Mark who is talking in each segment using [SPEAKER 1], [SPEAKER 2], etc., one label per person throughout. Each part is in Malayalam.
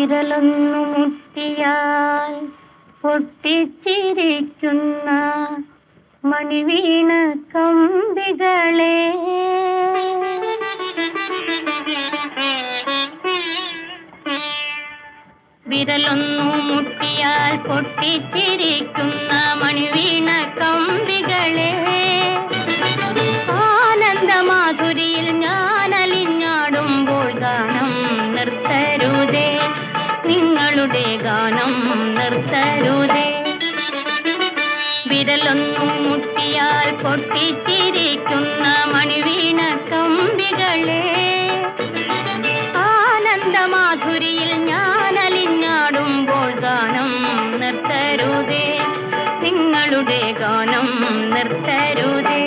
[SPEAKER 1] വിരലൊന്നു മുട്ടിയാൽ പൊട്ടിച്ചിരിക്കുന്ന മണിവീണ കമ്പികളെ വിരലൊന്നു മുട്ടിയാൽ പൊട്ടിച്ചിരിക്കുന്ന മണിവീണ കമ്പികളെ ആനന്ദമാധുരിയിൽ ഞാൻ അലിഞ്ഞാടുമ്പോൾ ഗാനം നിർത്തരുതേ നിങ്ങളുടെ ഗാനം നിർത്തരുതേ വിരലൊന്നു മുട്ടിയാൽ പൊട്ടിച്ചിരിക്കുന്ന മണിവീണ കമ്പികളെ ആനന്ദമാധുരിയിൽ ഞാൻ അലിഞ്ഞാടുമ്പോൾ ഗാനം നിർത്തരുതേ നിങ്ങളുടെ ഗാനം നിർത്തരുതേ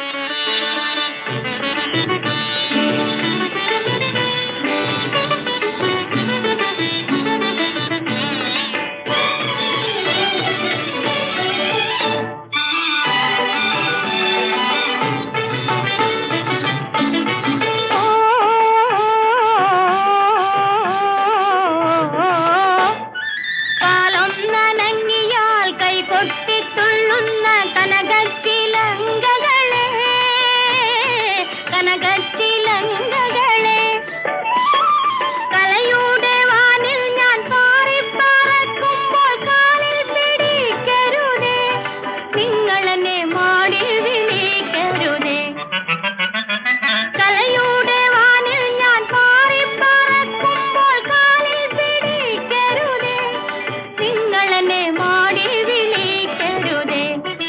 [SPEAKER 1] കാലം നനങ്ങിയാൽ കൈകൊട്ടിത്തുള്ളുന്ന കനകച്ചിലങ്കകളെ കനകച്ചിലങ്കകളെ കലയുടെ വാനിൽ ഞാൻ പാറിപ്പറക്കുമ്പോൾ കാലിൽ പിടിക്കരുതേ നിങ്ങളെന്നെ മാടിൽ വിളിക്കരുതേ കലയുടെ വാനിൽ ഞാൻ പാറിപ്പറക്കുമ്പോൾ കാലിൽ പിടിക്കരുതേ നിങ്ങളെന്നെ മാടി വിളിക്കരുതേ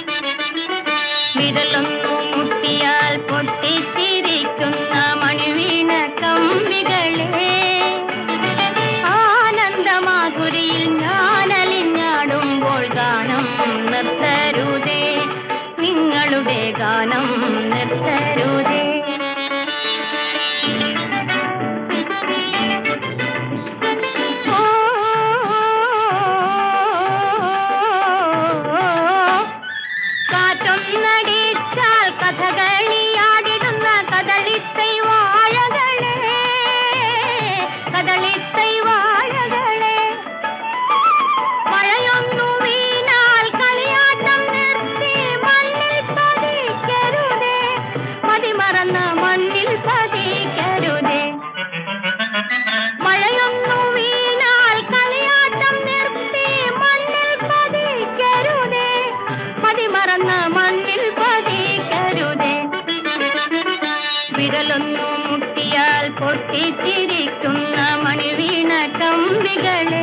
[SPEAKER 1] വിരലൊന്നു മുട്ടിയാൽ പൊട്ടിച്ചിരിക്കുന്ന മണിവീണ കമ്പികളെ ആനന്ദമാധുരിയിൽ ഞാൻ അലിഞ്ഞാടുമ്പോൾ ഗാനം നിർത്തരുതേ നിങ്ങളുടെ ഗാനം നിർത്തരുതേ ഓ കാറ്റൊന്നടിച്ചാൽ കഥകളിയാടിടുന്ന കദളിത്തൈ വാഴകളെ കദളിത്തൈ വാഴകളെ മഴയൊന്നു വീണാൽ കളിയാട്ടം നിർത്തി മണ്ണിൽ പതിക്കരുതേ മതിമറന്ന് മണ്ണിൽ പതിക്കരുതേ മഴയൊന്നു വീണാൽ കളിയാട്ടം നിർത്തി മണ്ണിൽ പതിക്കരുതേ മതിമറന്ന് മണ്ണിൽ പതിക്കരുതേ വിരലൊന്നു മുട്ടിയാൽ പൊട്ടിച്ചിരിക്കുന്ന മണിവീണ കമ്പികളെ